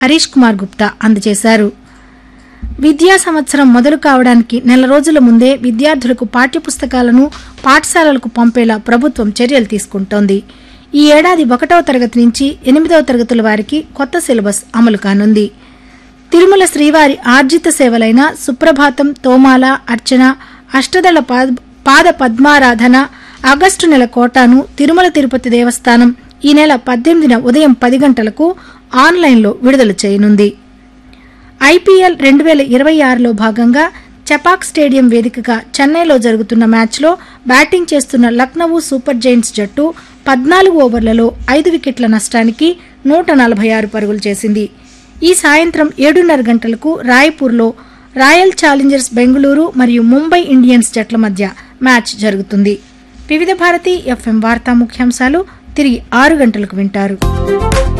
హరీష్ కుమార్ గుప్తా అందజేశారు విద్యా సంవత్సరం మొదలు కావడానికి నెల రోజుల ముందే విద్యార్థులకు పాఠ్యపుస్తకాలను పాఠశాలలకు పంపేలా ప్రభుత్వం చర్యలు తీసుకుంటోంది ఈ ఏడాది ఒకటవ తరగతి నుంచి ఎనిమిదవ తరగతుల వారికి కొత్త సిలబస్ అమలు కానుంది తిరుమల శ్రీవారి ఆర్జిత సేవలైన సుప్రభాతం తోమాల అర్చన అష్టదళ పాద- పాద పద్మారాధన ఆగస్టు నెల కోటాను తిరుమల తిరుపతి దేవస్థానం ఈ నెల పద్దెనిమిదిన ఉదయం పది గంటలకు ఆన్లైన్లో విడుదల చేయనుంది ఐపీఎల్ రెండు వేల ఇరవై ఆరులో భాగంగా చపాక్ స్టేడియం వేదికగా చెన్నైలో జరుగుతున్న మ్యాచ్లో బ్యాటింగ్ చేస్తున్న లక్నవూ సూపర్ జైంట్స్ జట్టు పద్నాలుగు ఓవర్లలో ఐదు వికెట్ల నష్టానికి నూట నలభై ఆరు పరుగులు చేసింది ఈ సాయంత్రం ఏడున్నర గంటలకు రాయ్పూర్లో రాయల్ ఛాలెంజర్స్ బెంగళూరు మరియు ముంబై ఇండియన్స్ జట్ల మధ్య మ్యాచ్ జరుగుతుంది వివిధ భారతి ఎఫ్ఎం వార్తా ముఖ్యాంశాలు తిరిగి ఆరు గంటలకు వింటారు